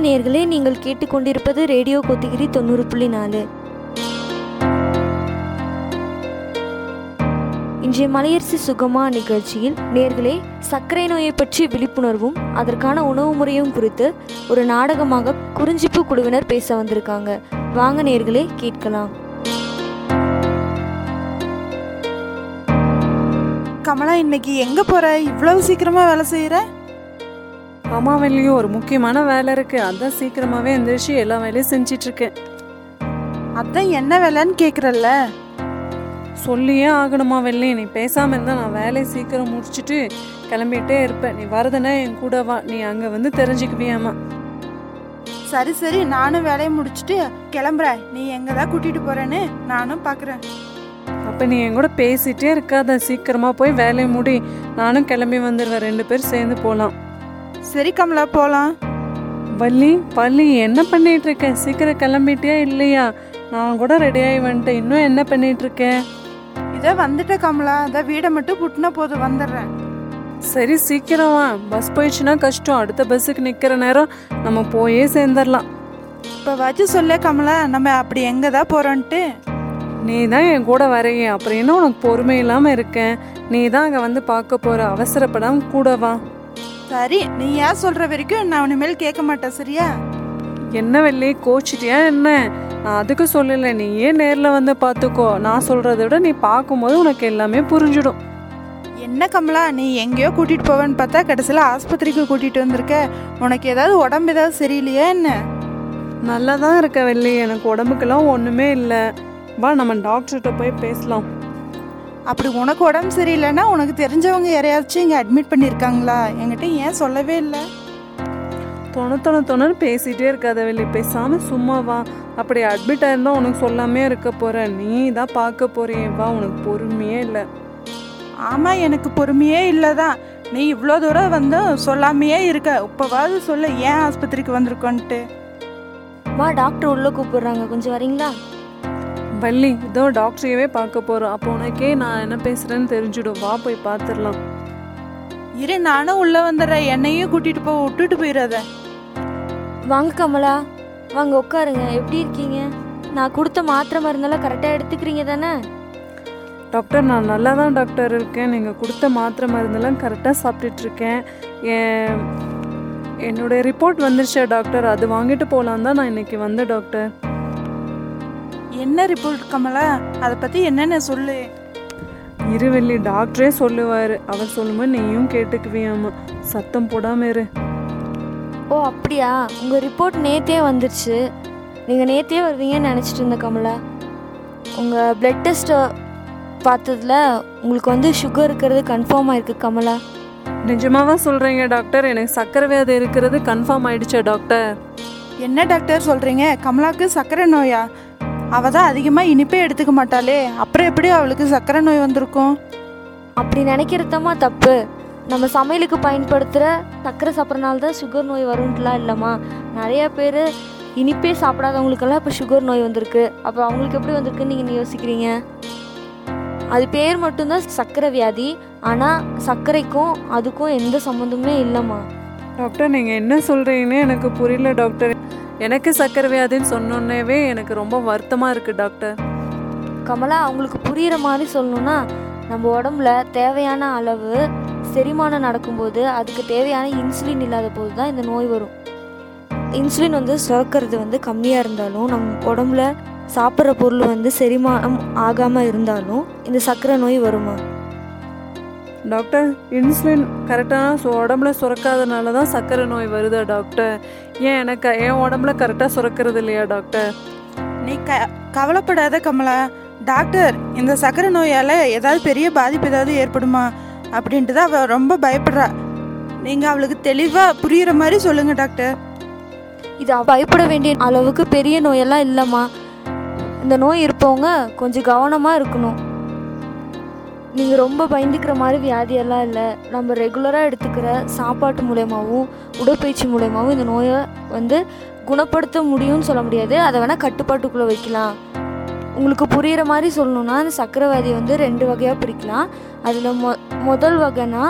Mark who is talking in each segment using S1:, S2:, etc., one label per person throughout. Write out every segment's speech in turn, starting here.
S1: நேயர்களே நீங்கள் கேட்டுக்கொண்டிருப்பது ரேடியோ கொத்திகிரி தொண்ணூறு புள்ளி நாலு இன்றைய மலையரசி சுகமா நிகழ்ச்சியில் நேர்களே சர்க்கரை நோயை பற்றி விழிப்புணர்வும் அதற்கான உணவு முறையும் குறித்து ஒரு நாடகமாக குறிஞ்சிப்பு குழுவினர் பேச வந்திருக்காங்க வாங்க நேர்களே கேட்கலாம்
S2: கமலா இன்னைக்கு எங்க போற இவ்வளவு சீக்கிரமா வேலை செய்யற
S3: அம்மாவிலையும் ஒரு முக்கியமான வேலை இருக்கு அதான் சீக்கிரமாவே எந்திரிச்சு எல்லா வேலையும் செஞ்சிட்டு இருக்கேன்
S2: அதான் என்ன வேலைன்னு கேக்குறல்ல
S3: சொல்லியே ஆகணுமா வெள்ளி நீ பேசாம இருந்தா நான் வேலையை சீக்கிரம் முடிச்சிட்டு கிளம்பிட்டே இருப்பேன் நீ வரதுன்னா என் கூட வா நீ அங்க வந்து தெரிஞ்சுக்குவியாமா
S2: சரி சரி நானும் வேலையை முடிச்சிட்டு கிளம்புறேன் நீ எங்க தான் கூட்டிட்டு போறேன்னு நானும் பாக்குறேன்
S3: அப்ப நீ என் கூட பேசிட்டே இருக்காத சீக்கிரமா போய் வேலையை முடி நானும் கிளம்பி வந்துடுவேன் ரெண்டு பேரும் சேர்ந்து போலாம்
S2: சரி கமலா போலாம்
S3: வள்ளி வள்ளி என்ன பண்ணிட்டு இருக்க சீக்கிரம் கிளம்பிட்டியா இல்லையா நான் கூட ரெடி ஆகி வந்துட்டேன் இன்னும் என்ன பண்ணிட்டு இருக்கேன்
S2: இத வந்துட்ட கமலா அத வீடை மட்டும் புட்டின போது வந்துடுறேன்
S3: சரி சீக்கிரம் வா பஸ் போயிடுச்சுன்னா கஷ்டம் அடுத்த பஸ்ஸுக்கு நிக்கிற நேரம் நம்ம போயே சேர்ந்துடலாம்
S2: இப்ப வச்சு சொல்ல கமலா நம்ம அப்படி எங்க தான் போறோன்ட்டு
S3: நீ தான் என் கூட வரைய அப்புறம் என்ன உனக்கு பொறுமை இல்லாம இருக்கேன் நீ தான் அங்க வந்து பார்க்க போற அவசரப்படாம கூட வா
S2: சரி நீ ஏன் சொல்ற வரைக்கும் நான் இனிமேல் கேட்க மாட்டேன் சரியா
S3: என்ன வெள்ளி கோச்சிட்டியா என்ன நான் அதுக்கு சொல்லல நீ ஏன் நேர்ல வந்து பார்த்துக்கோ நான் சொல்றதை விட நீ பார்க்கும்போது உனக்கு எல்லாமே புரிஞ்சிடும்
S2: என்ன கமலா நீ எங்கேயோ கூட்டிட்டு போவேன்னு பார்த்தா கடைசியில் ஆஸ்பத்திரிக்கு கூட்டிட்டு வந்திருக்க உனக்கு ஏதாவது உடம்பு ஏதாவது சரியில்லையா என்ன
S3: நல்லா தான் இருக்க வெள்ளி எனக்கு உடம்புக்கெல்லாம் ஒண்ணுமே இல்லை வா நம்ம டாக்டர்கிட்ட போய் பேசலாம்
S2: அப்படி உனக்கு உடம்பு சரியில்லைன்னா உனக்கு தெரிஞ்சவங்க யாரையாச்சும் இங்கே அட்மிட் பண்ணியிருக்காங்களா என்கிட்ட ஏன் சொல்லவே இல்லை
S3: தொண தொண தொணன்னு பேசிட்டே இருக்காத வெளியே பேசாம சும்மா வா அப்படி அட்மிட் ஆயிருந்தா உனக்கு சொல்லாமே இருக்க போற நீ தான் பார்க்க போறியே வா உனக்கு பொறுமையே இல்லை
S2: ஆமாம் எனக்கு பொறுமையே இல்லை தான் நீ இவ்வளோ தூரம் வந்து சொல்லாமையே இருக்க இப்போவாவது சொல்ல ஏன் ஆஸ்பத்திரிக்கு வந்திருக்கோன்ட்டு
S1: வா டாக்டர் உள்ள கூப்பிடுறாங்க கொஞ்சம் வரீங்களா
S3: வள்ளி இதோ டாக்டரையவே பார்க்க போறோம் அப்போ உனக்கே நான் என்ன பேசுறேன்னு தெரிஞ்சிடும் வா போய் பார்த்துடலாம்
S2: இரு நானும் உள்ளே வந்துடுறேன் என்னையும் கூட்டிட்டு போ விட்டுட்டு போயிடாத
S1: வாங்க கமலா வாங்க உட்காருங்க எப்படி இருக்கீங்க நான் கொடுத்த மாத்திரை மருந்தெல்லாம் கரெக்டாக எடுத்துக்கிறீங்க தானே
S3: டாக்டர் நான் நல்லா தான் டாக்டர் இருக்கேன் நீங்கள் கொடுத்த மாத்திரை மருந்தெல்லாம் கரெக்டாக சாப்பிட்டுட்டு இருக்கேன் என் என்னுடைய ரிப்போர்ட் வந்துருச்சா டாக்டர் அது வாங்கிட்டு போகலான் தான் நான் இன்னைக்கு வந்தேன் டாக்டர்
S2: என்ன ரிப்போர்ட் கமலா அதை பற்றி என்னென்ன சொல்லு
S3: இருவெள்ளி டாக்டரே சொல்லுவார் அவர் சொல்லும்போது நீயும் கேட்டுக்குவியாமா சத்தம் போடாம இரு
S1: ஓ அப்படியா உங்கள் ரிப்போர்ட் நேத்தே வந்துருச்சு நீங்கள் நேத்தே வருவீங்கன்னு நினச்சிட்டு இருந்தேன் கமலா உங்கள் பிளட் டெஸ்ட்டை பார்த்ததுல உங்களுக்கு வந்து சுகர் இருக்கிறது கன்ஃபார்ம் ஆயிருக்கு கமலா
S3: நிஜமாவா சொல்றீங்க டாக்டர் எனக்கு சக்கரை வியாதி இருக்கிறது கன்ஃபார்ம் ஆயிடுச்சா டாக்டர்
S2: என்ன டாக்டர் சொல்கிறீங்க கமலாவுக்கு சர்க்கரை நோயா அவள் தான் அதிகமாக இனிப்பே எடுத்துக்க மாட்டாளே அப்புறம் எப்படி அவளுக்கு சர்க்கரை நோய் வந்திருக்கும்
S1: அப்படி நினைக்கிறதம்மா தப்பு நம்ம சமையலுக்கு பயன்படுத்துகிற சர்க்கரை சாப்பிட்றனால தான் சுகர் நோய் வரும்ட்டுலாம் இல்லைம்மா நிறைய பேர் இனிப்பே சாப்பிடாதவங்களுக்கெல்லாம் இப்போ சுகர் நோய் வந்திருக்கு அப்போ அவங்களுக்கு எப்படி வந்திருக்குன்னு நீங்கள் யோசிக்கிறீங்க அது பேர் மட்டும்தான் சர்க்கரை வியாதி ஆனால் சர்க்கரைக்கும் அதுக்கும் எந்த சம்மந்தமே இல்லைம்மா
S3: டாக்டர் நீங்க என்ன சொல்றீங்கன்னு எனக்கு புரியல டாக்டர் எனக்கு சக்கரை வியாதின்னு சொன்னோன்னேவே எனக்கு ரொம்ப வருத்தமா இருக்கு டாக்டர்
S1: கமலா அவங்களுக்கு புரிகிற மாதிரி சொல்லணும்னா நம்ம உடம்புல தேவையான அளவு செரிமானம் நடக்கும்போது அதுக்கு தேவையான இன்சுலின் இல்லாத போது தான் இந்த நோய் வரும் இன்சுலின் வந்து சுரக்கிறது வந்து கம்மியாக இருந்தாலும் நம்ம உடம்புல சாப்பிட்ற பொருள் வந்து செரிமானம் ஆகாமல் இருந்தாலும் இந்த சர்க்கரை நோய் வருமா
S3: டாக்டர் இன்சுலின் கரெக்டான சு உடம்புல சுரக்காதனால தான் சர்க்கரை நோய் வருதா டாக்டர் ஏன் எனக்கு என் உடம்புல கரெக்டாக சுரக்கிறது இல்லையா டாக்டர்
S2: நீ க கவலைப்படாத கமலா டாக்டர் இந்த சர்க்கரை நோயால் ஏதாவது பெரிய பாதிப்பு ஏதாவது ஏற்படுமா அப்படின்ட்டு தான் அவள் ரொம்ப பயப்படுறா நீங்கள் அவளுக்கு தெளிவாக புரியுற மாதிரி சொல்லுங்கள் டாக்டர்
S1: இது பயப்பட வேண்டிய அளவுக்கு பெரிய நோயெல்லாம் இல்லைம்மா இந்த நோய் இருப்பவங்க கொஞ்சம் கவனமாக இருக்கணும் நீங்கள் ரொம்ப பயந்துக்கிற மாதிரி வியாதியெல்லாம் இல்லை நம்ம ரெகுலராக எடுத்துக்கிற சாப்பாட்டு மூலயமாவும் உடற்பயிற்சி மூலயமாவும் இந்த நோயை வந்து குணப்படுத்த முடியும்னு சொல்ல முடியாது அதை வேணால் கட்டுப்பாட்டுக்குள்ளே வைக்கலாம் உங்களுக்கு புரிகிற மாதிரி சொல்லணும்னா இந்த சக்கரை வியாதியை வந்து ரெண்டு வகையாக பிரிக்கலாம் அதில் மொ முதல் வகைனா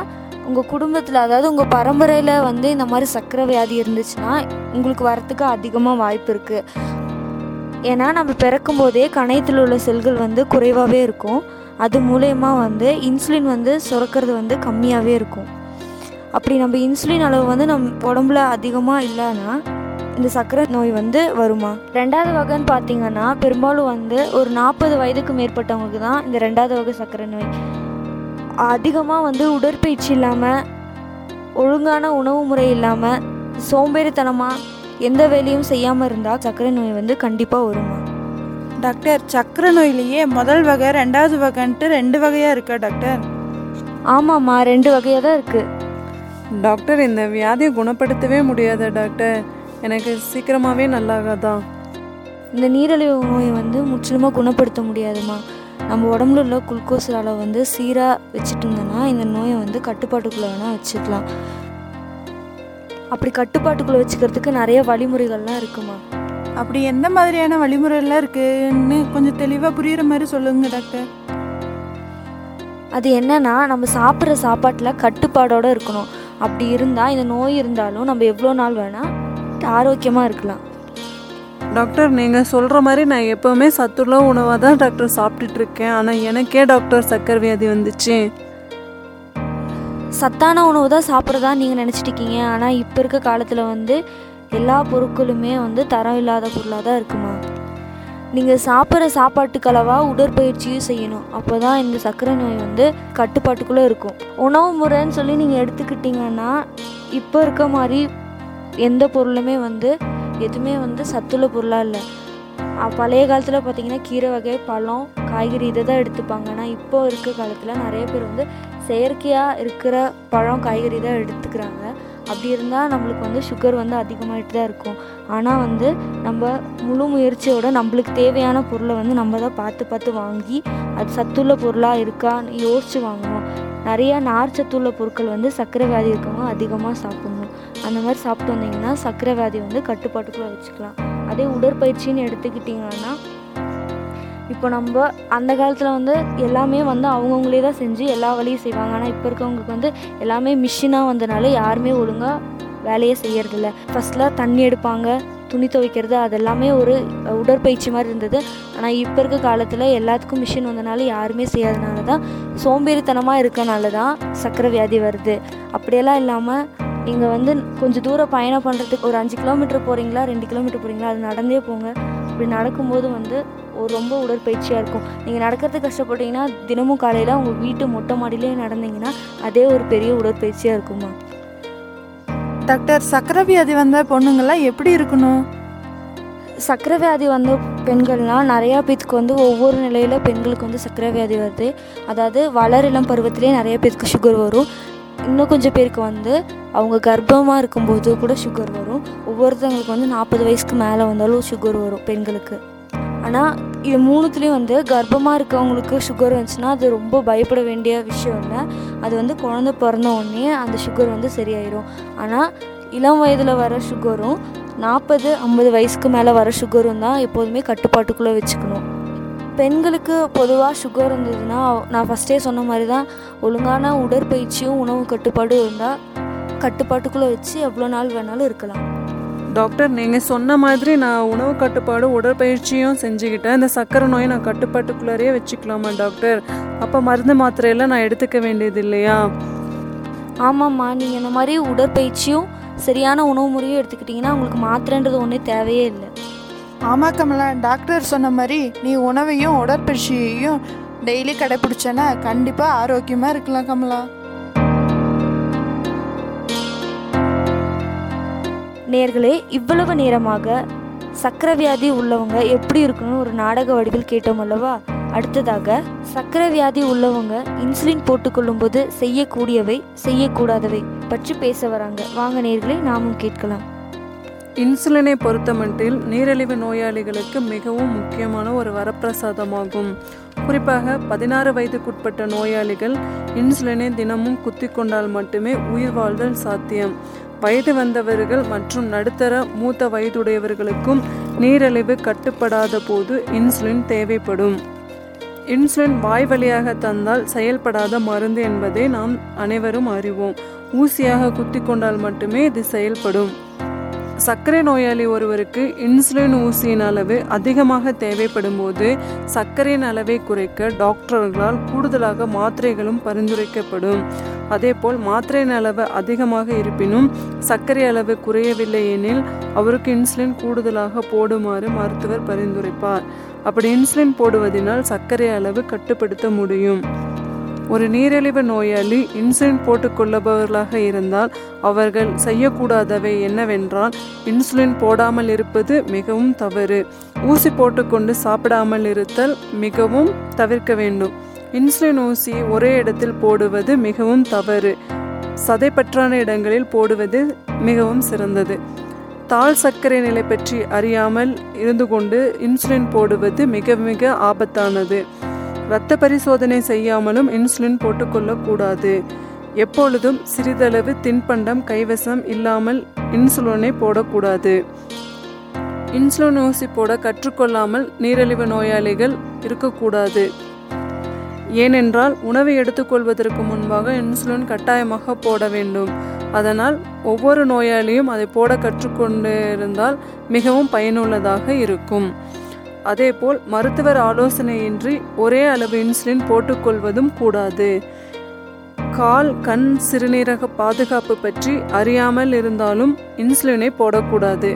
S1: உங்கள் குடும்பத்தில் அதாவது உங்கள் பரம்பரையில் வந்து இந்த மாதிரி சர்க்கரை வியாதி இருந்துச்சுன்னா உங்களுக்கு வரத்துக்கு அதிகமாக வாய்ப்பு இருக்குது ஏன்னா நம்ம பிறக்கும் போதே கணையத்தில் உள்ள செல்கள் வந்து குறைவாகவே இருக்கும் அது மூலயமா வந்து இன்சுலின் வந்து சுரக்கிறது வந்து கம்மியாகவே இருக்கும் அப்படி நம்ம இன்சுலின் அளவு வந்து நம்ம உடம்புல அதிகமாக இல்லைன்னா இந்த சர்க்கரை நோய் வந்து வருமா ரெண்டாவது வகைன்னு பார்த்தீங்கன்னா பெரும்பாலும் வந்து ஒரு நாற்பது வயதுக்கு மேற்பட்டவங்களுக்கு தான் இந்த ரெண்டாவது வகை சர்க்கரை நோய் அதிகமாக வந்து உடற்பயிற்சி இல்லாமல் ஒழுங்கான உணவு முறை இல்லாமல் சோம்பேறித்தனமாக எந்த வேலையும் செய்யாமல் இருந்தால் சர்க்கரை நோய் வந்து கண்டிப்பாக வருமா
S2: டாக்டர் சக்கரை நோயிலேயே முதல் வகை ரெண்டாவது வகைன்ட்டு ரெண்டு வகையாக இருக்கா டாக்டர்
S1: ஆமாம்மா ரெண்டு வகையாக தான் இருக்குது
S3: டாக்டர் இந்த வியாதியை குணப்படுத்தவே முடியாதா டாக்டர் எனக்கு சீக்கிரமாகவே நல்லாகாதா
S1: இந்த நீரிழிவு நோயை வந்து முற்றிலுமாக குணப்படுத்த முடியாதுமா நம்ம உடம்புல உள்ள குளுக்கோஸ் அளவு வந்து சீராக வச்சுட்டு இருந்தோன்னா இந்த நோயை வந்து கட்டுப்பாட்டுக்குள்ளே வேணால் வச்சுக்கலாம் அப்படி கட்டுப்பாட்டுக்குள்ளே வச்சுக்கிறதுக்கு நிறைய வழிமுறைகள்லாம் இருக்குமா
S2: அப்படி எந்த மாதிரியான வழிமுறைலாம் இருக்குன்னு கொஞ்சம் தெளிவாக புரியுற மாதிரி சொல்லுங்க டாக்டர்
S1: அது என்னன்னா நம்ம சாப்பிட்ற சாப்பாட்டில் கட்டுப்பாடோடு இருக்கணும் அப்படி இருந்தால் இந்த நோய் இருந்தாலும் நம்ம எவ்வளோ நாள் வேணால் ஆரோக்கியமாக இருக்கலாம்
S3: டாக்டர் நீங்கள் சொல்கிற மாதிரி நான் எப்போவுமே சத்துள்ள உணவாக தான் டாக்டர் சாப்பிட்டுட்டு இருக்கேன் ஆனால் எனக்கே டாக்டர் சக்கரை வியாதி வந்துச்சு
S1: சத்தான உணவு தான் சாப்பிட்றதா நீங்கள் நினச்சிட்டு இருக்கீங்க ஆனால் இப்போ இருக்க காலத்தில் வந்து எல்லா பொருட்களுமே வந்து தரம் இல்லாத பொருளாக தான் இருக்குமா நீங்கள் சாப்பிட்ற சாப்பாட்டுக்கு அளவாக உடற்பயிற்சியும் செய்யணும் அப்போ தான் இந்த சர்க்கரை நோய் வந்து கட்டுப்பாட்டுக்குள்ளே இருக்கும் உணவு முறைன்னு சொல்லி நீங்கள் எடுத்துக்கிட்டிங்கன்னா இப்போ இருக்க மாதிரி எந்த பொருளுமே வந்து எதுவுமே வந்து சத்துள்ள பொருளாக இல்லை அ- பழைய காலத்தில் பார்த்தீங்கன்னா கீரை வகை பழம் காய்கறி இதை தான் எடுத்துப்பாங்க ஆனால் இப்போ இருக்க காலத்தில் நிறைய பேர் வந்து செயற்கையாக இருக்கிற பழம் காய்கறி தான் எடுத்துக்கிறாங்க அப்படி இருந்தால் நம்மளுக்கு வந்து சுகர் வந்து அதிகமாகிட்டு தான் இருக்கும் ஆனால் வந்து நம்ம முழு முயற்சியோட நம்மளுக்கு தேவையான பொருளை வந்து நம்ம தான் பார்த்து பார்த்து வாங்கி அது சத்துள்ள பொருளாக இருக்கான்னு யோசித்து வாங்கணும் நிறைய நார் சத்துள்ள பொருட்கள் வந்து சர்க்கரை வியாதி இருக்கவங்க அதிகமாக சாப்பிடணும் அந்த மாதிரி சாப்பிட்டு வந்தீங்கன்னா சர்க்கரை வியாதி வந்து கட்டுப்பாட்டுக்குள்ளே வச்சுக்கலாம் அதே உடற்பயிற்சின்னு எடுத்துக்கிட்டிங்கன்னா இப்போ நம்ம அந்த காலத்தில் வந்து எல்லாமே வந்து அவங்கவுங்களே தான் செஞ்சு எல்லா வேலையும் செய்வாங்க ஆனால் இப்போ இருக்கவங்களுக்கு வந்து எல்லாமே மிஷினாக வந்தனால யாருமே ஒழுங்காக வேலையே செய்யறதில்ல ஃபஸ்ட்டில் தண்ணி எடுப்பாங்க துணி துவைக்கிறது அதெல்லாமே ஒரு உடற்பயிற்சி மாதிரி இருந்தது ஆனால் இப்போ இருக்க காலத்தில் எல்லாத்துக்கும் மிஷின் வந்தனால யாருமே செய்யாதனால தான் சோம்பேறித்தனமாக இருக்கனால தான் சர்க்கரை வியாதி வருது அப்படியெல்லாம் இல்லாமல் நீங்கள் வந்து கொஞ்சம் தூரம் பயணம் பண்ணுறதுக்கு ஒரு அஞ்சு கிலோமீட்டர் போகிறீங்களா ரெண்டு கிலோமீட்டர் போகிறீங்களா அது நடந்தே போங்க இப்படி நடக்கும்போது வந்து ஒரு ரொம்ப உடற்பயிற்சியாக இருக்கும் நீங்கள் நடக்கிறதுக்கு கஷ்டப்பட்டீங்கன்னா தினமும் காலையில் உங்கள் வீட்டு மொட்டை மாடியிலே நடந்தீங்கன்னா அதே ஒரு பெரிய உடற்பயிற்சியாக இருக்குமா
S2: டாக்டர் சக்கரை வியாதி வந்த பொண்ணுங்கள்லாம் எப்படி இருக்கணும்
S1: சர்க்கரை வியாதி வந்த பெண்கள்லாம் நிறையா பேத்துக்கு வந்து ஒவ்வொரு நிலையில் பெண்களுக்கு வந்து சர்க்கரை வியாதி வருது அதாவது வளர் இளம் பருவத்திலே நிறைய பேருக்கு சுகர் வரும் இன்னும் கொஞ்சம் பேருக்கு வந்து அவங்க கர்ப்பமாக இருக்கும்போது கூட சுகர் வரும் ஒவ்வொருத்தவங்களுக்கு வந்து நாற்பது வயசுக்கு மேலே வந்தாலும் சுகர் வரும் பெண்களுக்கு ஆனால் இது மூணுத்துலேயும் வந்து கர்ப்பமாக இருக்கவங்களுக்கு சுகர் வந்துச்சுன்னா அது ரொம்ப பயப்பட வேண்டிய விஷயம் இல்லை அது வந்து குழந்த பிறந்த உடனே அந்த சுகர் வந்து சரியாயிரும் ஆனால் இளம் வயதில் வர சுகரும் நாற்பது ஐம்பது வயசுக்கு மேலே வர சுகரும் தான் எப்போதுமே கட்டுப்பாட்டுக்குள்ளே வச்சுக்கணும் பெண்களுக்கு பொதுவாக சுகர் இருந்ததுன்னா நான் ஃபஸ்ட்டே சொன்ன மாதிரி தான் ஒழுங்கான உடற்பயிற்சியும் உணவு கட்டுப்பாடும் இருந்தால் கட்டுப்பாட்டுக்குள்ளே வச்சு எவ்வளோ நாள் வேணாலும் இருக்கலாம்
S3: டாக்டர் நீங்கள் சொன்ன மாதிரி நான் உணவு கட்டுப்பாடு உடற்பயிற்சியும் செஞ்சுக்கிட்டேன் இந்த சக்கரை நோயை நான் கட்டுப்பாட்டுக்குள்ளாரையே வச்சுக்கலாமா டாக்டர் அப்போ மருந்து மாத்திரையெல்லாம் நான் எடுத்துக்க வேண்டியது இல்லையா
S1: ஆமாம்மா நீங்கள் இந்த மாதிரி உடற்பயிற்சியும் சரியான உணவு முறையும் எடுத்துக்கிட்டிங்கன்னா உங்களுக்கு மாத்திரைன்றது ஒன்றே தேவையே இல்லை
S2: ஆமா கமலா டாக்டர் சொன்ன மாதிரி நீ உணவையும் உடற்பயிற்சியையும் டெய்லி கடைப்பிடிச்சேன்னா கண்டிப்பாக ஆரோக்கியமாக இருக்கலாம் கமலா
S1: நேர்களே இவ்வளவு நேரமாக சக்கரை வியாதி உள்ளவங்க எப்படி இருக்கணும் ஒரு நாடக வடிவில் கேட்டோம் அல்லவா அடுத்ததாக சக்கரை வியாதி உள்ளவங்க இன்சுலின் போட்டுக்கொள்ளும்போது செய்யக்கூடியவை செய்யக்கூடாதவை பற்றி பேச வராங்க வாங்க நேர்களே நாமும் கேட்கலாம்
S3: இன்சுலினை பொறுத்தமட்டில் நீரிழிவு நோயாளிகளுக்கு மிகவும் முக்கியமான ஒரு வரப்பிரசாதமாகும் குறிப்பாக பதினாறு வயதுக்குட்பட்ட நோயாளிகள் இன்சுலினை தினமும் குத்திக் கொண்டால் மட்டுமே உயிர் வாழ்தல் சாத்தியம் வயது வந்தவர்கள் மற்றும் நடுத்தர மூத்த வயதுடையவர்களுக்கும் நீரிழிவு கட்டுப்படாத போது இன்சுலின் தேவைப்படும் இன்சுலின் வாய் வழியாக தந்தால் செயல்படாத மருந்து என்பதை நாம் அனைவரும் அறிவோம் ஊசியாக குத்தி கொண்டால் மட்டுமே இது செயல்படும் சர்க்கரை நோயாளி ஒருவருக்கு இன்சுலின் ஊசியின் அளவு அதிகமாக தேவைப்படும் போது சர்க்கரையின் அளவை குறைக்க டாக்டர்களால் கூடுதலாக மாத்திரைகளும் பரிந்துரைக்கப்படும் அதேபோல் மாத்திரையின் அளவு அதிகமாக இருப்பினும் சர்க்கரை அளவு குறையவில்லை எனில் அவருக்கு இன்சுலின் கூடுதலாக போடுமாறு மருத்துவர் பரிந்துரைப்பார் அப்படி இன்சுலின் போடுவதனால் சர்க்கரை அளவு கட்டுப்படுத்த முடியும் ஒரு நீரிழிவு நோயாளி இன்சுலின் போட்டுக்கொள்ளுபவர்களாக இருந்தால் அவர்கள் செய்யக்கூடாதவை என்னவென்றால் இன்சுலின் போடாமல் இருப்பது மிகவும் தவறு ஊசி போட்டுக்கொண்டு சாப்பிடாமல் இருத்தல் மிகவும் தவிர்க்க வேண்டும் இன்சுலின் ஊசியை ஒரே இடத்தில் போடுவது மிகவும் தவறு சதைப்பற்றான இடங்களில் போடுவது மிகவும் சிறந்தது தாழ் சர்க்கரை நிலை பற்றி அறியாமல் இருந்து கொண்டு இன்சுலின் போடுவது மிக மிக ஆபத்தானது இரத்த பரிசோதனை செய்யாமலும் இன்சுலின் போட்டுக்கொள்ளக்கூடாது எப்பொழுதும் சிறிதளவு தின்பண்டம் கைவசம் இல்லாமல் இன்சுலினை போடக்கூடாது இன்சுலின் ஊசி போட கற்றுக்கொள்ளாமல் நீரிழிவு நோயாளிகள் இருக்கக்கூடாது ஏனென்றால் உணவை எடுத்துக்கொள்வதற்கு முன்பாக இன்சுலின் கட்டாயமாக போட வேண்டும் அதனால் ஒவ்வொரு நோயாளியும் அதை போட கற்றுக்கொண்டிருந்தால் மிகவும் பயனுள்ளதாக இருக்கும் அதேபோல் மருத்துவர் ஆலோசனையின்றி ஒரே அளவு இன்சுலின் போட்டுக்கொள்வதும் கூடாது கால் கண் சிறுநீரக பாதுகாப்பு பற்றி அறியாமல் இருந்தாலும் இன்சுலினை போடக்கூடாது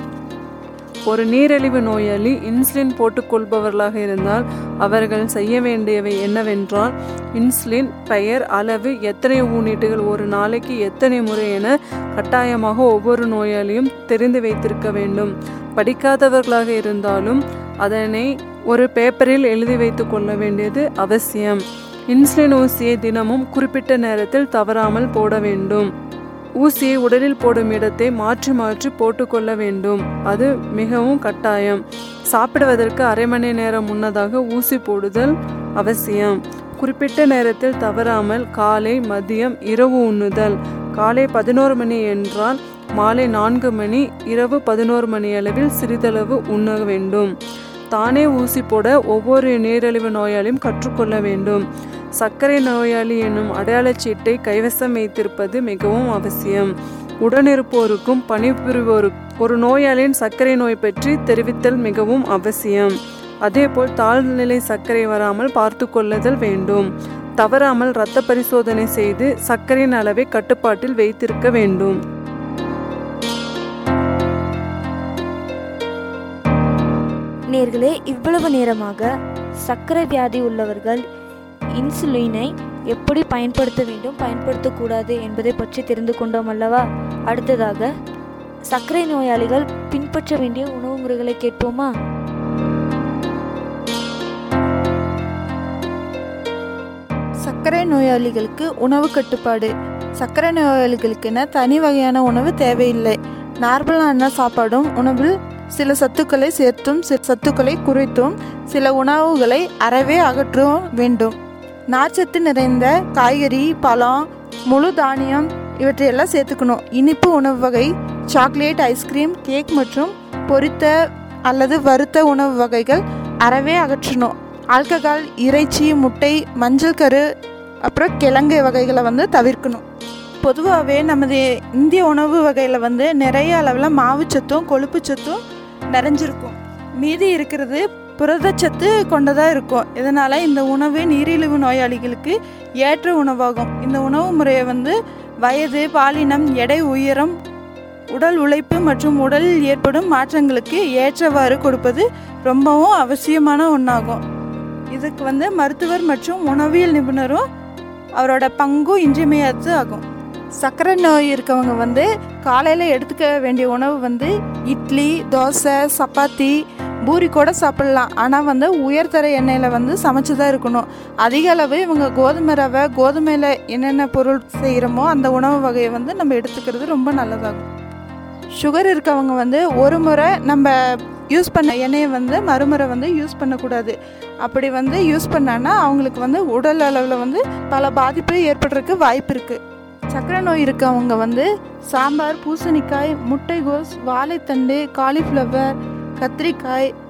S3: ஒரு நீரிழிவு நோயாளி இன்சுலின் போட்டுக்கொள்பவர்களாக இருந்தால் அவர்கள் செய்ய வேண்டியவை என்னவென்றால் இன்சுலின் பெயர் அளவு எத்தனை யூனிட்டுகள் ஒரு நாளைக்கு எத்தனை முறை என கட்டாயமாக ஒவ்வொரு நோயாளியும் தெரிந்து வைத்திருக்க வேண்டும் படிக்காதவர்களாக இருந்தாலும் அதனை ஒரு பேப்பரில் எழுதி வைத்து கொள்ள வேண்டியது அவசியம் இன்சுலின் ஊசியை தினமும் குறிப்பிட்ட நேரத்தில் தவறாமல் போட வேண்டும் ஊசியை உடலில் போடும் இடத்தை மாற்றி மாற்றி போட்டுக்கொள்ள வேண்டும் அது மிகவும் கட்டாயம் சாப்பிடுவதற்கு அரை மணி நேரம் முன்னதாக ஊசி போடுதல் அவசியம் குறிப்பிட்ட நேரத்தில் தவறாமல் காலை மதியம் இரவு உண்ணுதல் காலை பதினோரு மணி என்றால் மாலை நான்கு மணி இரவு பதினோரு மணி அளவில் சிறிதளவு உண்ண வேண்டும் தானே ஊசி போட ஒவ்வொரு நீரிழிவு நோயாளியும் கற்றுக்கொள்ள வேண்டும் சர்க்கரை நோயாளி என்னும் அடையாளச் சீட்டை கைவசம் வைத்திருப்பது மிகவும் அவசியம் உடனிருப்போருக்கும் பணிபுரிவோருக்கும் ஒரு நோயாளியின் சர்க்கரை நோய் பற்றி தெரிவித்தல் மிகவும் அவசியம் அதேபோல் தாழ்நிலை சர்க்கரை வராமல் பார்த்து கொள்ளுதல் வேண்டும் தவறாமல் இரத்த பரிசோதனை செய்து சர்க்கரையின் அளவை கட்டுப்பாட்டில் வைத்திருக்க வேண்டும்
S1: நேர்களே இவ்வளவு நேரமாக சர்க்கரை வியாதி உள்ளவர்கள் இன்சுலினை எப்படி பயன்படுத்த வேண்டும் பயன்படுத்தக்கூடாது என்பதை பற்றி தெரிந்து கொண்டோம் அல்லவா அடுத்ததாக சர்க்கரை நோயாளிகள் பின்பற்ற வேண்டிய உணவு முறைகளை கேட்போமா
S2: சர்க்கரை நோயாளிகளுக்கு உணவு கட்டுப்பாடு சர்க்கரை நோயாளிகளுக்கென தனி வகையான உணவு தேவையில்லை நார்மலான சாப்பாடும் உணவில் சில சத்துக்களை சேர்த்தும் சில சத்துக்களை குறைத்தும் சில உணவுகளை அறவே அகற்றவும் வேண்டும் நார்ச்சத்து நிறைந்த காய்கறி பழம் முழு தானியம் இவற்றையெல்லாம் சேர்த்துக்கணும் இனிப்பு உணவு வகை சாக்லேட் ஐஸ்கிரீம் கேக் மற்றும் பொரித்த அல்லது வறுத்த உணவு வகைகள் அறவே அகற்றணும் ஆல்கஹால் இறைச்சி முட்டை மஞ்சள் கரு அப்புறம் கிழங்கு வகைகளை வந்து தவிர்க்கணும் பொதுவாகவே நமது இந்திய உணவு வகையில் வந்து நிறைய அளவில் மாவுச்சத்தும் கொழுப்புச்சத்தும் நிறைஞ்சிருக்கும் மீதி இருக்கிறது புரதச்சத்து கொண்டதாக இருக்கும் இதனால் இந்த உணவு நீரிழிவு நோயாளிகளுக்கு ஏற்ற உணவாகும் இந்த உணவு முறையை வந்து வயது பாலினம் எடை உயரம் உடல் உழைப்பு மற்றும் உடலில் ஏற்படும் மாற்றங்களுக்கு ஏற்றவாறு கொடுப்பது ரொம்பவும் அவசியமான ஒன்றாகும் இதுக்கு வந்து மருத்துவர் மற்றும் உணவியல் நிபுணரும் அவரோட பங்கும் இன்றியமையாது ஆகும் சர்க்கரை நோய் இருக்கவங்க வந்து காலையில் எடுத்துக்க வேண்டிய உணவு வந்து இட்லி தோசை சப்பாத்தி பூரி கூட சாப்பிட்லாம் ஆனால் வந்து உயர்தர எண்ணெயில் வந்து சமைச்சு தான் இருக்கணும் அதிக அளவு இவங்க கோதுமை ரவை கோதுமையில் என்னென்ன பொருள் செய்கிறோமோ அந்த உணவு வகையை வந்து நம்ம எடுத்துக்கிறது ரொம்ப நல்லதாகும் சுகர் இருக்கவங்க வந்து ஒரு முறை நம்ம யூஸ் பண்ண எண்ணெயை வந்து மறுமுறை வந்து யூஸ் பண்ணக்கூடாது அப்படி வந்து யூஸ் பண்ணான்னா அவங்களுக்கு வந்து உடல் அளவில் வந்து பல பாதிப்பு ஏற்படுறதுக்கு வாய்ப்பு இருக்குது சர்க்கரை நோய் இருக்கவங்க வந்து சாம்பார் பூசணிக்காய் முட்டைகோஸ் வாழைத்தண்டு காலிஃப்ளவர் கத்திரிக்காய்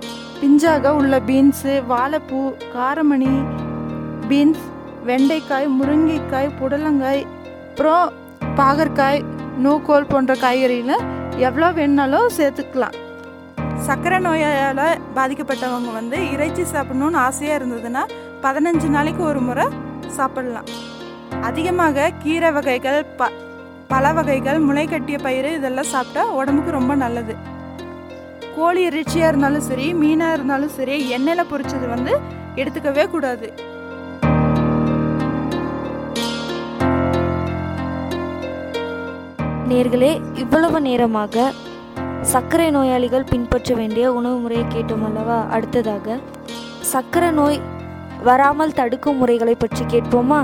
S2: பிஞ்சாக உள்ள பீன்ஸு வாழைப்பூ காரமணி பீன்ஸ் வெண்டைக்காய் முருங்கைக்காய் புடலங்காய் அப்புறம் பாகற்காய் நூக்கோல் போன்ற காய்கறிகளை எவ்வளோ வேணுனாலும் சேர்த்துக்கலாம் சர்க்கரை நோயால் பாதிக்கப்பட்டவங்க வந்து இறைச்சி சாப்பிடணும்னு ஆசையாக இருந்ததுன்னா பதினஞ்சு நாளைக்கு ஒரு முறை சாப்பிடலாம் அதிகமாக கீரை வகைகள் ப பழ வகைகள் முளைக்கட்டிய பயிறு இதெல்லாம் சாப்பிட்டா உடம்புக்கு ரொம்ப நல்லது கோழி இறைச்சியாக இருந்தாலும் சரி மீனாக இருந்தாலும் சரி எண்ணெயில் பொரிச்சது வந்து எடுத்துக்கவே கூடாது
S1: நேர்களே இவ்வளவு நேரமாக சர்க்கரை நோயாளிகள் பின்பற்ற வேண்டிய உணவு முறையை கேட்டோம் அல்லவா அடுத்ததாக சர்க்கரை நோய் வராமல் தடுக்கும் முறைகளை பற்றி கேட்போமா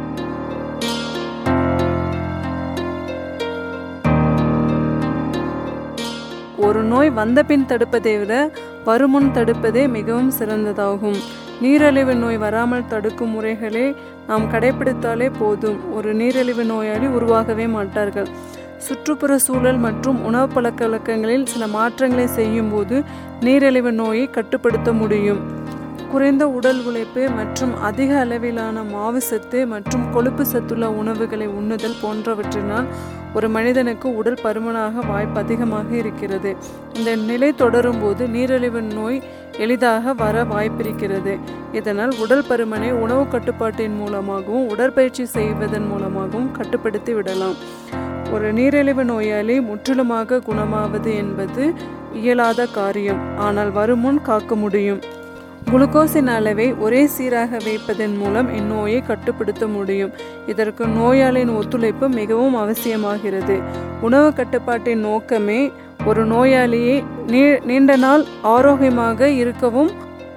S3: ஒரு நோய் வந்த பின் தடுப்பதை விட வருமுன் தடுப்பதே மிகவும் சிறந்ததாகும் நீரிழிவு நோய் வராமல் தடுக்கும் முறைகளை நாம் கடைபிடித்தாலே போதும் ஒரு நீரிழிவு நோயாளி உருவாகவே மாட்டார்கள் சுற்றுப்புற சூழல் மற்றும் உணவு பழக்க வழக்கங்களில் சில மாற்றங்களை செய்யும்போது நீரிழிவு நோயை கட்டுப்படுத்த முடியும் குறைந்த உடல் உழைப்பு மற்றும் அதிக அளவிலான மாவு சத்து மற்றும் கொழுப்பு சத்துள்ள உணவுகளை உண்ணுதல் போன்றவற்றினால் ஒரு மனிதனுக்கு உடல் பருமனாக வாய்ப்பு அதிகமாக இருக்கிறது இந்த நிலை தொடரும் போது நீரிழிவு நோய் எளிதாக வர வாய்ப்பிருக்கிறது இதனால் உடல் பருமனை உணவு கட்டுப்பாட்டின் மூலமாகவும் உடற்பயிற்சி செய்வதன் மூலமாகவும் கட்டுப்படுத்தி விடலாம் ஒரு நீரிழிவு நோயாளி முற்றிலுமாக குணமாவது என்பது இயலாத காரியம் ஆனால் வருமுன் காக்க முடியும் குளுக்கோஸின் அளவை ஒரே சீராக வைப்பதன் மூலம் இந்நோயை கட்டுப்படுத்த முடியும் இதற்கு நோயாளியின் ஒத்துழைப்பு மிகவும் அவசியமாகிறது உணவு கட்டுப்பாட்டின் நோக்கமே ஒரு நோயாளியை நீ நீண்ட நாள் ஆரோக்கியமாக இருக்கவும்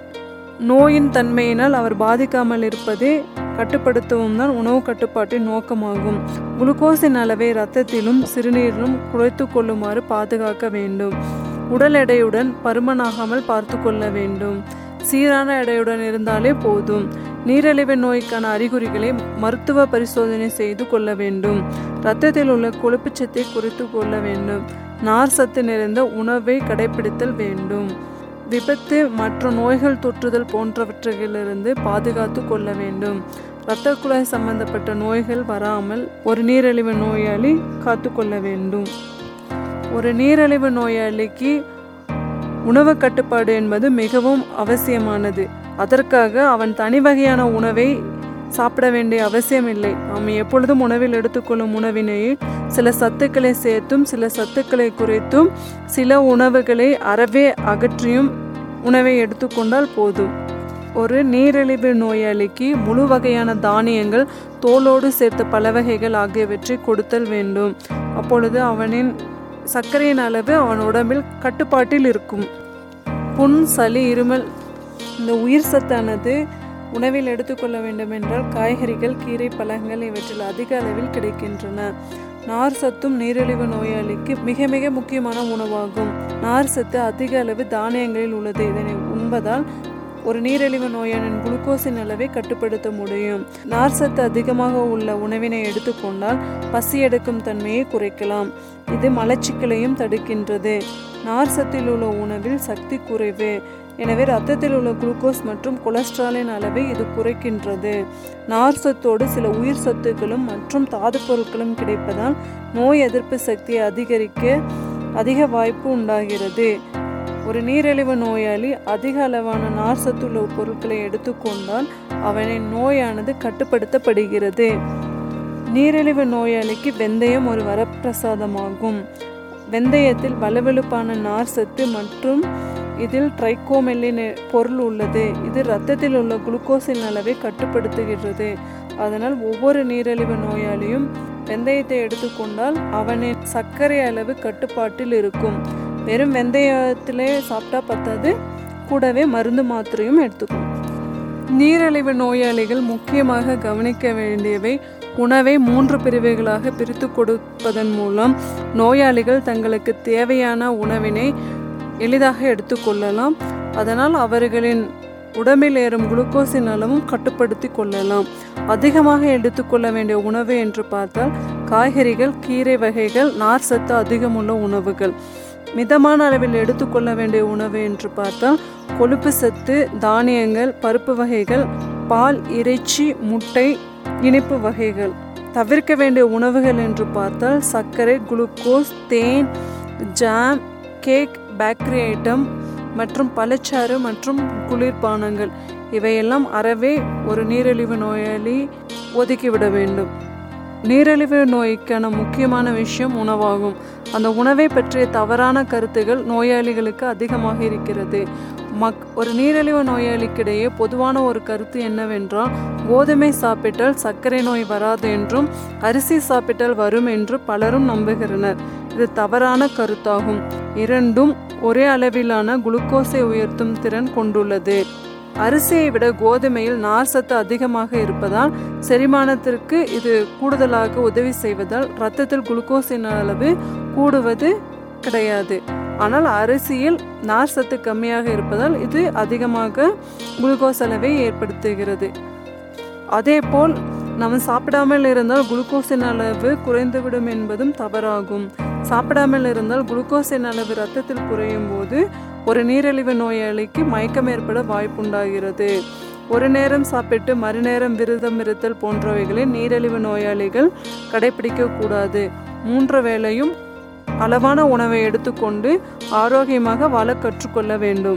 S3: நோயின் தன்மையினால் அவர் பாதிக்காமல் இருப்பதை கட்டுப்படுத்தவும் தான் உணவு கட்டுப்பாட்டின் நோக்கமாகும் குளுக்கோஸின் அளவை இரத்தத்திலும் சிறுநீரிலும் குறைத்து கொள்ளுமாறு பாதுகாக்க வேண்டும் உடல் எடையுடன் பருமனாகாமல் பார்த்து கொள்ள வேண்டும் சீரான எடையுடன் இருந்தாலே போதும் நீரிழிவு நோய்க்கான அறிகுறிகளை மருத்துவ பரிசோதனை செய்து கொள்ள வேண்டும் இரத்தத்தில் உள்ள கொழுப்புச்சத்தை குறைத்து கொள்ள வேண்டும் நார் சத்து நிறைந்த உணவை கடைபிடித்தல் வேண்டும் விபத்து மற்றும் நோய்கள் தொற்றுதல் போன்றவற்றிலிருந்து பாதுகாத்து கொள்ள வேண்டும் இரத்த குழாய் சம்பந்தப்பட்ட நோய்கள் வராமல் ஒரு நீரிழிவு நோயாளி காத்துக்கொள்ள வேண்டும் ஒரு நீரிழிவு நோயாளிக்கு உணவு கட்டுப்பாடு என்பது மிகவும் அவசியமானது அதற்காக அவன் தனி வகையான உணவை சாப்பிட வேண்டிய அவசியமில்லை நாம் எப்பொழுதும் உணவில் எடுத்துக்கொள்ளும் உணவினையில் சில சத்துக்களை சேர்த்தும் சில சத்துக்களை குறைத்தும் சில உணவுகளை அறவே அகற்றியும் உணவை எடுத்துக்கொண்டால் போதும் ஒரு நீரிழிவு நோயாளிக்கு முழு வகையான தானியங்கள் தோலோடு சேர்த்த பல வகைகள் ஆகியவற்றை கொடுத்தல் வேண்டும் அப்பொழுது அவனின் சர்க்கரையின் அளவு அவன் உடம்பில் கட்டுப்பாட்டில் இருக்கும் புண் சளி இருமல் இந்த உயிர் சத்தானது உணவில் எடுத்துக்கொள்ள வேண்டும் என்றால் காய்கறிகள் கீரை பழங்கள் இவற்றில் அதிக அளவில் கிடைக்கின்றன நார் சத்தும் நீரிழிவு நோயாளிக்கு மிக மிக முக்கியமான உணவாகும் நார் சத்து அதிக அளவு தானியங்களில் உள்ளது இதனை உண்பதால் ஒரு நீரிழிவு நோயாளின் குளுக்கோஸின் அளவை கட்டுப்படுத்த முடியும் நார் சத்து அதிகமாக உள்ள உணவினை எடுத்துக்கொண்டால் பசி எடுக்கும் தன்மையை குறைக்கலாம் இது மலச்சிக்கலையும் தடுக்கின்றது நார் சத்தில் உள்ள உணவில் சக்தி குறைவு எனவே ரத்தத்தில் உள்ள குளுக்கோஸ் மற்றும் கொலஸ்ட்ராலின் அளவை இது குறைக்கின்றது நார் சத்தோடு சில உயிர் சத்துக்களும் மற்றும் தாது பொருட்களும் கிடைப்பதால் நோய் எதிர்ப்பு சக்தியை அதிகரிக்க அதிக வாய்ப்பு உண்டாகிறது ஒரு நீரிழிவு நோயாளி அதிக அளவான நார் சத்துள்ள பொருட்களை எடுத்துக்கொண்டால் அவனின் நோயானது கட்டுப்படுத்தப்படுகிறது நீரிழிவு நோயாளிக்கு வெந்தயம் ஒரு வரப்பிரசாதமாகும் வெந்தயத்தில் வலுவெழுப்பான நார் சத்து மற்றும் இதில் ட்ரைகோமெல்லின் பொருள் உள்ளது இது இரத்தத்தில் உள்ள குளுக்கோஸின் அளவை கட்டுப்படுத்துகிறது அதனால் ஒவ்வொரு நீரிழிவு நோயாளியும் வெந்தயத்தை எடுத்துக்கொண்டால் அவனின் சர்க்கரை அளவு கட்டுப்பாட்டில் இருக்கும் வெறும் வெந்தயத்திலே சாப்பிட்டா பத்தாது கூடவே மருந்து மாத்திரையும் எடுத்துக்கணும் நீரிழிவு நோயாளிகள் முக்கியமாக கவனிக்க வேண்டியவை உணவை மூன்று பிரிவுகளாக பிரித்து கொடுப்பதன் மூலம் நோயாளிகள் தங்களுக்கு தேவையான உணவினை எளிதாக எடுத்துக்கொள்ளலாம் அதனால் அவர்களின் உடம்பில் ஏறும் குளுக்கோஸின் அளவும் கட்டுப்படுத்தி கொள்ளலாம் அதிகமாக எடுத்துக்கொள்ள வேண்டிய உணவு என்று பார்த்தால் காய்கறிகள் கீரை வகைகள் நார் சத்து அதிகமுள்ள உணவுகள் மிதமான அளவில் எடுத்துக்கொள்ள வேண்டிய உணவு என்று பார்த்தால் கொழுப்பு சத்து தானியங்கள் பருப்பு வகைகள் பால் இறைச்சி முட்டை இனிப்பு வகைகள் தவிர்க்க வேண்டிய உணவுகள் என்று பார்த்தால் சர்க்கரை குளுக்கோஸ் தேன் ஜாம் கேக் பேக்கரி ஐட்டம் மற்றும் பழச்சாறு மற்றும் குளிர்பானங்கள் இவையெல்லாம் அறவே ஒரு நீரிழிவு நோயாளி ஒதுக்கிவிட வேண்டும் நீரிழிவு நோய்க்கான முக்கியமான விஷயம் உணவாகும் அந்த உணவை பற்றிய தவறான கருத்துகள் நோயாளிகளுக்கு அதிகமாக இருக்கிறது மக் ஒரு நீரிழிவு நோயாளிக்கிடையே பொதுவான ஒரு கருத்து என்னவென்றால் கோதுமை சாப்பிட்டால் சர்க்கரை நோய் வராது என்றும் அரிசி சாப்பிட்டால் வரும் என்று பலரும் நம்புகிறனர் இது தவறான கருத்தாகும் இரண்டும் ஒரே அளவிலான குளுக்கோஸை உயர்த்தும் திறன் கொண்டுள்ளது அரிசியை விட கோதுமையில் நார் சத்து அதிகமாக இருப்பதால் செரிமானத்திற்கு இது கூடுதலாக உதவி செய்வதால் இரத்தத்தில் குளுக்கோஸின் அளவு கூடுவது கிடையாது ஆனால் அரிசியில் நார் சத்து கம்மியாக இருப்பதால் இது அதிகமாக குளுக்கோஸ் அளவை ஏற்படுத்துகிறது அதேபோல் நம்ம சாப்பிடாமல் இருந்தால் குளுக்கோஸின் அளவு குறைந்துவிடும் என்பதும் தவறாகும் சாப்பிடாமல் இருந்தால் குளுக்கோஸின் அளவு ரத்தத்தில் குறையும் போது ஒரு நீரிழிவு நோயாளிக்கு மயக்கம் ஏற்பட வாய்ப்புண்டாகிறது ஒரு நேரம் சாப்பிட்டு மறுநேரம் விரதம் இருத்தல் போன்றவைகளை நீரிழிவு நோயாளிகள் கடைபிடிக்க கூடாது மூன்று வேளையும் அளவான உணவை எடுத்துக்கொண்டு ஆரோக்கியமாக வாழ கற்றுக்கொள்ள வேண்டும்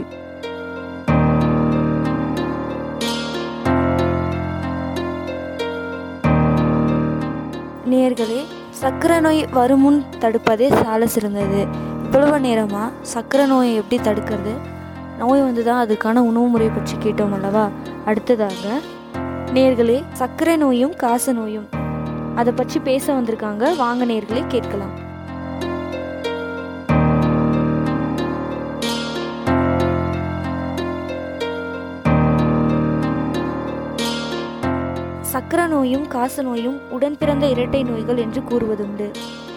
S1: நேர்களே சர்க்கரை நோய் வருமுன் தடுப்பதே சால சிறந்தது இவ்வளவு நேரமாக சர்க்கரை நோயை எப்படி தடுக்கிறது நோய் வந்து தான் அதுக்கான உணவு முறை பற்றி கேட்டோம் அல்லவா அடுத்ததாக நேர்களே சர்க்கரை நோயும் காச நோயும் அதை பற்றி பேச வந்திருக்காங்க வாங்க நேர்களே கேட்கலாம் சக்கர நோயும் காச நோயும் உடன் பிறந்த இரட்டை நோய்கள் என்று கூறுவதுண்டு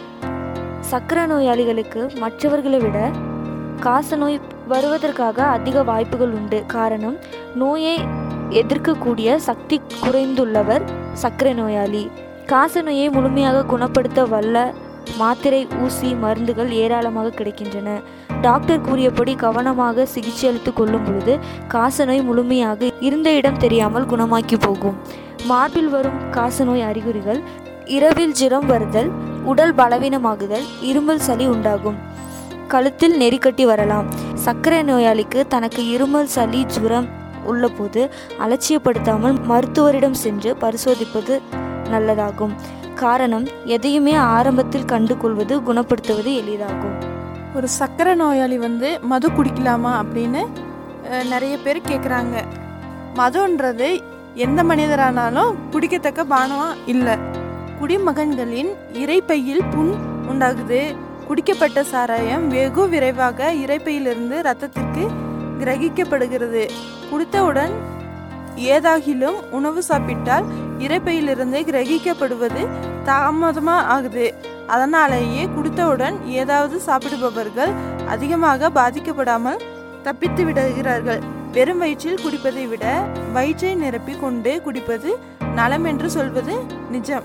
S1: சக்கர நோயாளிகளுக்கு மற்றவர்களை விட காச நோய் வருவதற்காக அதிக வாய்ப்புகள் உண்டு காரணம் நோயை எதிர்க்கக்கூடிய சக்தி குறைந்துள்ளவர் சர்க்கரை நோயாளி காச நோயை முழுமையாக குணப்படுத்த வல்ல மாத்திரை ஊசி மருந்துகள் ஏராளமாக கிடைக்கின்றன டாக்டர் கூறியபடி கவனமாக சிகிச்சை அளித்து கொள்ளும் பொழுது காசநோய் முழுமையாக இருந்த இடம் தெரியாமல் குணமாக்கி போகும் மார்பில் வரும் காசநோய் அறிகுறிகள் இரவில் ஜுரம் வருதல் உடல் பலவீனமாகுதல் இருமல் சளி உண்டாகும் கழுத்தில் நெறிக்கட்டி வரலாம் சர்க்கரை நோயாளிக்கு தனக்கு இருமல் சளி ஜுரம் உள்ளபோது அலட்சியப்படுத்தாமல் மருத்துவரிடம் சென்று பரிசோதிப்பது நல்லதாகும் காரணம் எதையுமே ஆரம்பத்தில் கண்டு கொள்வது குணப்படுத்துவது எளிதாகும்
S2: ஒரு சர்க்கரை நோயாளி வந்து மது குடிக்கலாமா அப்படின்னு அஹ், நிறைய பேர் கேட்குறாங்க மதுன்றது எந்த மனிதரானாலும் குடிக்கத்தக்க பானம் இல்லை குடிமகன்களின் இரைப்பையில் புண் உண்டாகுது குடிக்கப்பட்ட சாராயம் வெகு விரைவாக இரைப்பையிலிருந்து இரத்தத்திற்கு கிரகிக்கப்படுகிறது குடித்தவுடன் ஏதாகிலும் உணவு சாப்பிட்டால் இரைப்பையிலிருந்து கிரகிக்கப்படுவது தாமதமாக ஆகுது அதனாலேயே குடித்தவுடன் ஏதாவது சாப்பிடுபவர்கள் அதிகமாக பாதிக்கப்படாமல் தப்பித்து விடுகிறார்கள் வெறும் வயிற்றில் குடிப்பதை விட வயிற்றை நிரப்பி கொண்டு குடிப்பது நலம் என்று சொல்வது நிஜம்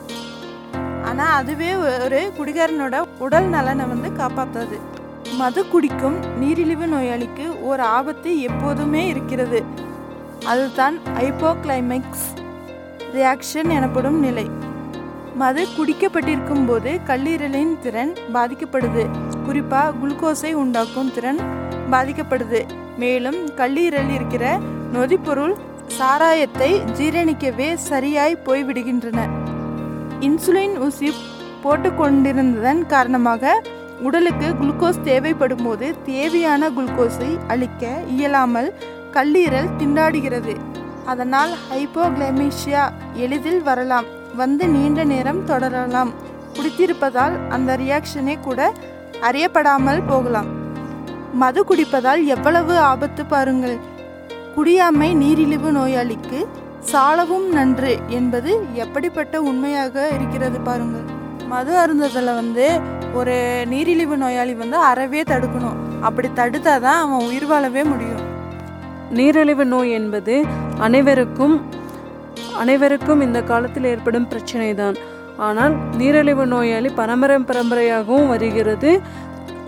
S2: ஆனால் அதுவே ஒரு குடிகாரனோட உடல் நலனை வந்து காப்பாற்றாது மது குடிக்கும் நீரிழிவு நோயாளிக்கு ஒரு ஆபத்து எப்போதுமே இருக்கிறது அதுதான் ஹைப்போக்ளைமிக்ஸ் ரியாக்ஷன் எனப்படும் நிலை மது குடிக்கப்பட்டிருக்கும் போது கல்லீரலின் திறன் பாதிக்கப்படுது குறிப்பாக குளுக்கோஸை உண்டாக்கும் திறன் பாதிக்கப்படுது மேலும் கல்லீரல் இருக்கிற நொதிப்பொருள் சாராயத்தை ஜீரணிக்கவே சரியாய் போய்விடுகின்றன இன்சுலின் ஊசி போட்டுக்கொண்டிருந்ததன் காரணமாக உடலுக்கு குளுக்கோஸ் தேவைப்படும் போது தேவையான குளுக்கோஸை அளிக்க இயலாமல் கல்லீரல் திண்டாடுகிறது அதனால் ஹைப்போகிளைமீஷியா எளிதில் வரலாம் வந்து நீண்ட நேரம் தொடரலாம் குடித்திருப்பதால் அந்த ரியாக்ஷனே கூட அறியப்படாமல் போகலாம் மது குடிப்பதால் எவ்வளவு ஆபத்து பாருங்கள் குடியாமை நீரிழிவு நோயாளிக்கு சாலவும் நன்று என்பது எப்படிப்பட்ட உண்மையாக இருக்கிறது பாருங்கள் மது அருந்ததில் வந்து ஒரு நீரிழிவு நோயாளி வந்து அறவே தடுக்கணும் அப்படி தடுத்தாதான் அவன் உயிர் வாழவே முடியும்
S3: நீரிழிவு நோய் என்பது அனைவருக்கும் அனைவருக்கும் இந்த காலத்தில் ஏற்படும் பிரச்சனை தான் ஆனால் நீரிழிவு நோயாளி பரம்பரை பரம்பரையாகவும் வருகிறது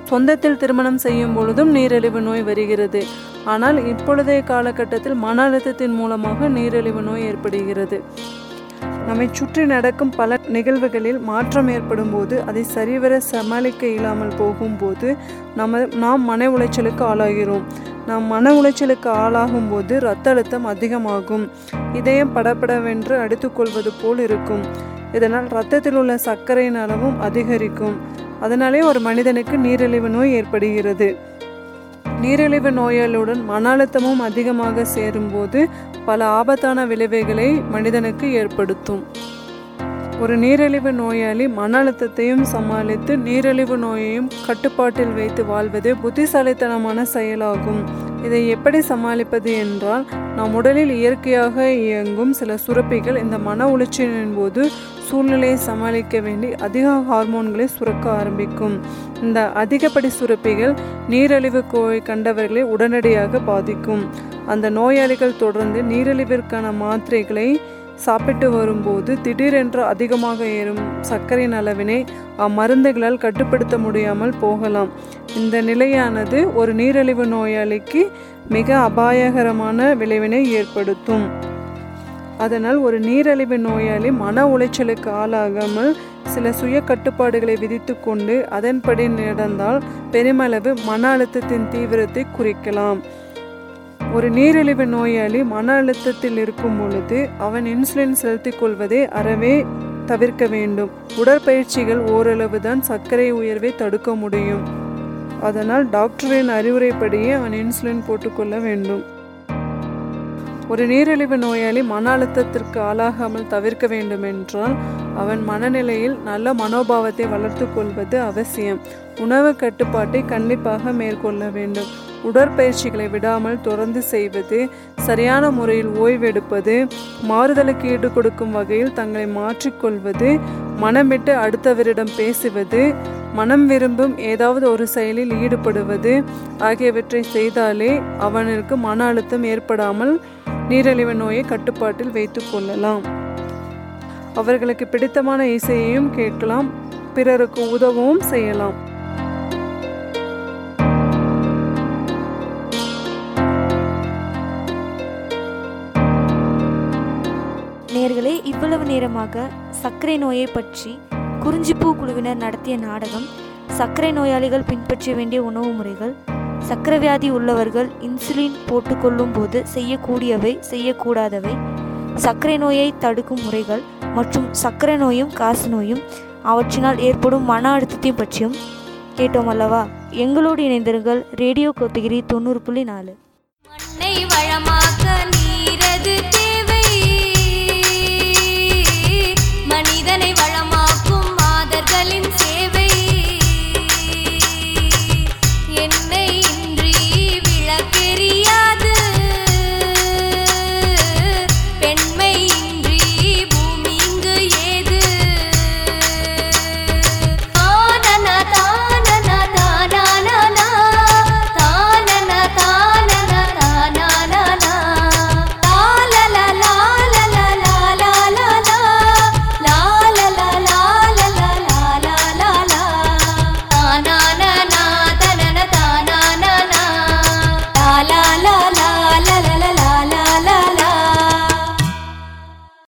S3: சொந்தத்தில் திருமணம் செய்யும் பொழுதும் நீரிழிவு நோய் வருகிறது ஆனால் இப்பொழுதைய காலகட்டத்தில் மன அழுத்தத்தின் மூலமாக நீரிழிவு நோய் ஏற்படுகிறது நம்மை சுற்றி நடக்கும் பல நிகழ்வுகளில் மாற்றம் ஏற்படும் போது அதை சரிவர சமாளிக்க இயலாமல் போகும்போது நம்ம நாம் மன உளைச்சலுக்கு ஆளாகிறோம் நாம் மன உளைச்சலுக்கு ஆளாகும் போது இரத்த அழுத்தம் அதிகமாகும் இதயம் படபடவென்று அடித்துக்கொள்வது போல் இருக்கும் இதனால் இரத்தத்தில் உள்ள சர்க்கரையின் அளவும் அதிகரிக்கும் அதனாலே ஒரு மனிதனுக்கு நீரிழிவு நோய் ஏற்படுகிறது நீரிழிவு நோயாளியுடன் மன அழுத்தமும் அதிகமாக சேரும்போது பல ஆபத்தான விளைவுகளை மனிதனுக்கு ஏற்படுத்தும் ஒரு நீரிழிவு நோயாளி மன அழுத்தத்தையும் சமாளித்து நீரிழிவு நோயையும் கட்டுப்பாட்டில் வைத்து வாழ்வதே புத்திசாலித்தனமான செயலாகும் இதை எப்படி சமாளிப்பது என்றால் நம் உடலில் இயற்கையாக இயங்கும் சில சுரப்பிகள் இந்த மன உளைச்சலின் போது சூழ்நிலையை சமாளிக்க வேண்டி அதிக ஹார்மோன்களை சுரக்க ஆரம்பிக்கும் இந்த அதிகப்படி சுரப்பிகள் நீரிழிவு நோய் கண்டவர்களை உடனடியாக பாதிக்கும் அந்த நோயாளிகள் தொடர்ந்து நீரிழிவிற்கான மாத்திரைகளை சாப்பிட்டு வரும்போது திடீரென்று அதிகமாக ஏறும் சர்க்கரையின் அளவினை அம்மருந்துகளால் கட்டுப்படுத்த முடியாமல் போகலாம் இந்த நிலையானது ஒரு நீரிழிவு நோயாளிக்கு மிக அபாயகரமான விளைவினை ஏற்படுத்தும் அதனால் ஒரு நீரிழிவு நோயாளி மன உளைச்சலுக்கு ஆளாகாமல் சில சுய கட்டுப்பாடுகளை விதித்து கொண்டு அதன்படி நடந்தால் பெருமளவு மன அழுத்தத்தின் தீவிரத்தை குறைக்கலாம் ஒரு நீரிழிவு நோயாளி மன அழுத்தத்தில் இருக்கும் பொழுது அவன் இன்சுலின் செலுத்திக் கொள்வதை அறவே தவிர்க்க வேண்டும் உடற்பயிற்சிகள் ஓரளவு தான் சர்க்கரை உயர்வை தடுக்க முடியும் அதனால் டாக்டரின் அறிவுரைப்படியே அவன் இன்சுலின் போட்டுக்கொள்ள வேண்டும் ஒரு நீரிழிவு நோயாளி மன அழுத்தத்திற்கு ஆளாகாமல் தவிர்க்க வேண்டும் என்றால் அவன் மனநிலையில் நல்ல மனோபாவத்தை வளர்த்து கொள்வது அவசியம் உணவு கட்டுப்பாட்டை கண்டிப்பாக மேற்கொள்ள வேண்டும் உடற்பயிற்சிகளை விடாமல் தொடர்ந்து செய்வது சரியான முறையில் ஓய்வெடுப்பது மாறுதலுக்கு ஈடு கொடுக்கும் வகையில் தங்களை மாற்றிக்கொள்வது மனம் விட்டு அடுத்தவரிடம் பேசுவது மனம் விரும்பும் ஏதாவது ஒரு செயலில் ஈடுபடுவது ஆகியவற்றை செய்தாலே அவனுக்கு மன அழுத்தம் ஏற்படாமல் நீரிழிவு நோயை கட்டுப்பாட்டில் வைத்து கொள்ளலாம் அவர்களுக்கு பிடித்தமான இசையையும் கேட்கலாம் பிறருக்கு உதவவும் செய்யலாம்
S1: நேர்களே இவ்வளவு நேரமாக சர்க்கரை நோயை பற்றி குறிஞ்சிப்பூ குழுவினர் நடத்திய நாடகம் சர்க்கரை நோயாளிகள் பின்பற்ற வேண்டிய உணவு முறைகள் சர்க்கரை வியாதி உள்ளவர்கள் இன்சுலின் போட்டுக்கொள்ளும் போது செய்யக்கூடியவை செய்யக்கூடாதவை சர்க்கரை நோயை தடுக்கும் முறைகள் மற்றும் சர்க்கரை நோயும் காசு நோயும் அவற்றினால் ஏற்படும் மன அழுத்தத்தையும் பற்றியும் கேட்டோம் அல்லவா எங்களோடு இணைந்திருங்கள் ரேடியோ கோத்தகிரி தொண்ணூறு புள்ளி நாலு
S4: மண்ணை வளமாக்க நீ